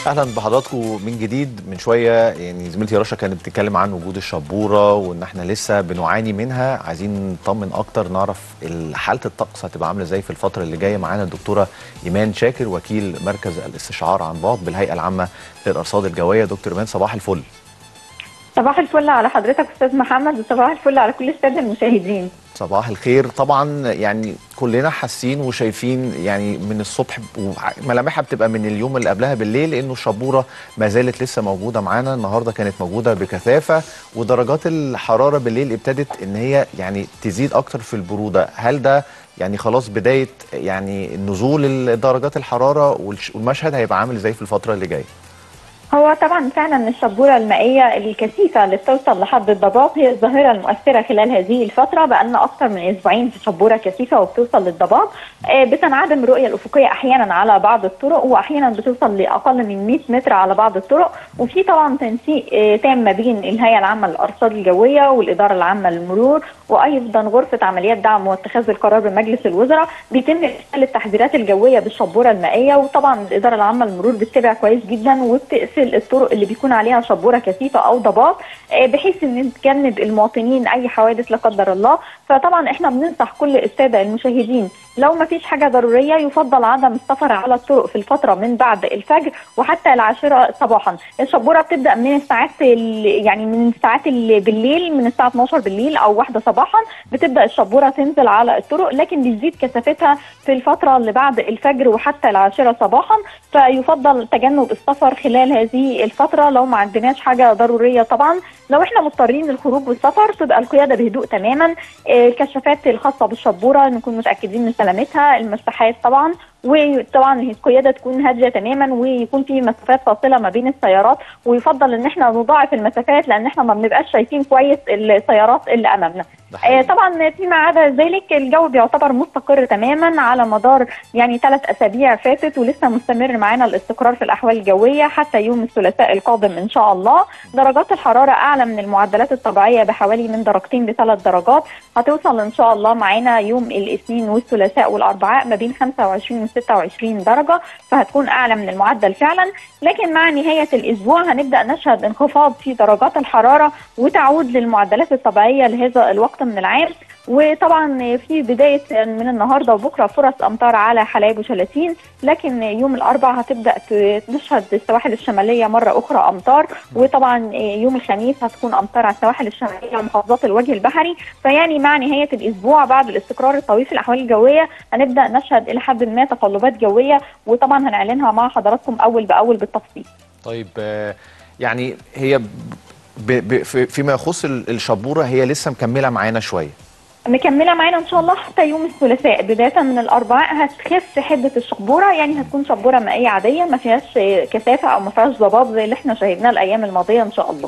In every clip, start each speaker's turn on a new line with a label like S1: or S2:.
S1: اهلا بحضراتكم من جديد من شويه يعني زميلتي رشا كانت بتتكلم عن وجود الشبوره وان احنا لسه بنعاني منها عايزين نطمن اكتر نعرف ال- حاله الطقس هتبقى عامله ازاي في الفتره اللي جايه معانا الدكتوره ايمان شاكر وكيل مركز الاستشعار عن بعد بالهيئه العامه للارصاد الجويه دكتور ايمان صباح الفل
S2: صباح الفل على حضرتك استاذ محمد وصباح الفل على كل الساده المشاهدين
S1: صباح الخير طبعا يعني كلنا حاسين وشايفين يعني من الصبح ملامحها بتبقى من اليوم اللي قبلها بالليل لانه الشبوره ما زالت لسه موجوده معانا النهارده كانت موجوده بكثافه ودرجات الحراره بالليل ابتدت ان هي يعني تزيد اكتر في البروده هل ده يعني خلاص بدايه يعني نزول درجات الحراره والش- والمشهد هيبقى عامل ازاي في الفتره اللي جايه
S2: هو طبعا فعلا الشبوره المائيه الكثيفه اللي بتوصل لحد الضباب هي الظاهره المؤثره خلال هذه الفتره بقالنا اكثر من اسبوعين في شبوره كثيفه وبتوصل للضباب آه، بتنعدم الرؤيه الافقيه احيانا على بعض الطرق واحيانا بتوصل لاقل من 100 متر على بعض الطرق وفي طبعا تنسيق آه، تام ما بين الهيئه العامه للارصاد الجويه والاداره العامه للمرور وايضا غرفه عمليات دعم واتخاذ القرار بمجلس الوزراء بيتم ارسال التحذيرات الجويه بالشبوره المائيه وطبعا الاداره العامه للمرور بتتابع كويس جدا وبتقفل الطرق اللي بيكون عليها شبوره كثيفه او ضباب آه، بحيث ان نتجنب المواطنين اي حوادث لا قدر الله فطبعا احنا بننصح كل الساده المشاهدين لو ما فيش حاجه ضروريه يفضل عدم السفر على الطرق في الفتره من بعد الفجر وحتى العاشره صباحا الشبوره بتبدا من الساعات ال- يعني من الساعات اللي بالليل من الساعه 12 بالليل او واحدة صباحا بتبدا الشبوره تنزل على الطرق لكن بتزيد كثافتها في الفتره اللي بعد الفجر وحتى العاشره صباحا فيفضل تجنب السفر خلال هذه الفتره لو ما عندناش حاجه ضروريه طبعا لو احنا مضطرين للخروج والسفر تبقى القياده بهدوء تماما آه، الكشافات الخاصه بالشبوره نكون متاكدين من سلامتها المساحات طبعا وطبعا القياده تكون هاديه تماما ويكون في مسافات فاصله ما بين السيارات ويفضل ان احنا نضاعف المسافات لان احنا ما بنبقاش شايفين كويس السيارات اللي امامنا
S1: ده
S2: آه،
S1: حقيقي.
S2: طبعا فيما عدا ذلك الجو بيعتبر مستقر تماما على مدار يعني ثلاث اسابيع فاتت ولسه مستمر معانا الاستقرار في الاحوال الجويه حتى يوم الثلاثاء القادم ان شاء الله درجات الحراره اعلى من المعدلات الطبيعيه بحوالي من درجتين لثلاث درجات هتوصل ان شاء الله معانا يوم الاثنين والثلاثاء والاربعاء ما بين 25 و 26 درجه فهتكون اعلى من المعدل فعلا لكن مع نهايه الاسبوع هنبدا نشهد انخفاض في درجات الحراره وتعود للمعدلات الطبيعيه لهذا الوقت من العام وطبعا في بدايه من النهارده وبكره فرص امطار على حلايب وشلاتين لكن يوم الاربعاء هتبدا ت- نشهد السواحل الشماليه مره اخرى امطار وطبعا يوم الخميس هتكون امطار على السواحل الشماليه ومحافظات الوجه البحري فيعني مع نهايه الاسبوع بعد الاستقرار الطويل في الاحوال الجويه هنبدا نشهد الى حد ما تقلبات جويه وطبعا هنعلنها مع حضراتكم اول باول بالتفصيل
S1: طيب آه، يعني هي ب- ب- في- فيما يخص ال- الشبوره هي لسه مكمله معانا شويه
S2: مكمله معانا ان شاء الله حتى يوم الثلاثاء بدايه من الاربعاء هتخف حده الشبوره يعني هتكون شبوره مائيه عاديه ما فيهاش كثافه او ما فيهاش ضباب زي اللي احنا شاهدناه الايام الماضيه ان شاء الله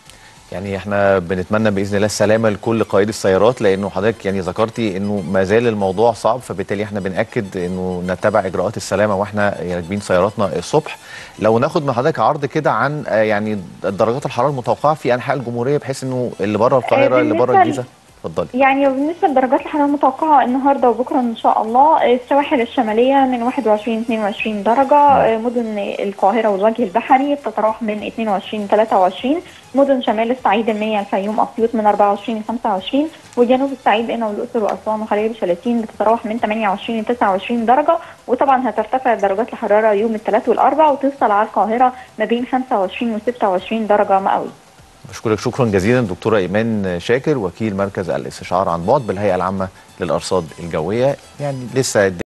S1: يعني احنا بنتمنى باذن الله السلامه لكل قائدي السيارات لانه حضرتك يعني ذكرتي انه ما زال الموضوع صعب فبالتالي احنا بناكد انه نتبع اجراءات السلامه واحنا راكبين سياراتنا الصبح لو ناخد من حضرتك عرض كده عن آه، يعني درجات الحراره المتوقعه في انحاء الجمهوريه بحيث انه اللي بره القاهره اللي بره
S2: بالنسبة ل-
S1: الجيزه اتفضلي
S2: يعني بالنسبه لدرجات الحراره المتوقعه النهارده وبكره ان شاء الله السواحل الشماليه من 21 22 درجه مدن القاهره والوجه البحري بتتراوح من 22 23 مدن شمال الصعيد المنيا الفيوم اسيوط من 24 ل 25 وجنوب الصعيد هنا والاقصر واسوان وحلايب وشلاتين بتتراوح من 28 ل 29 درجه وطبعا هترتفع درجات الحراره يوم الثلاث والاربع وتوصل على القاهره ما بين 25 و 26 درجه مئويه
S1: بشكرك شكرا جزيلا دكتوره ايمان شاكر وكيل مركز الاستشعار عن بعد بالهيئه العامه للارصاد الجويه يعني لسه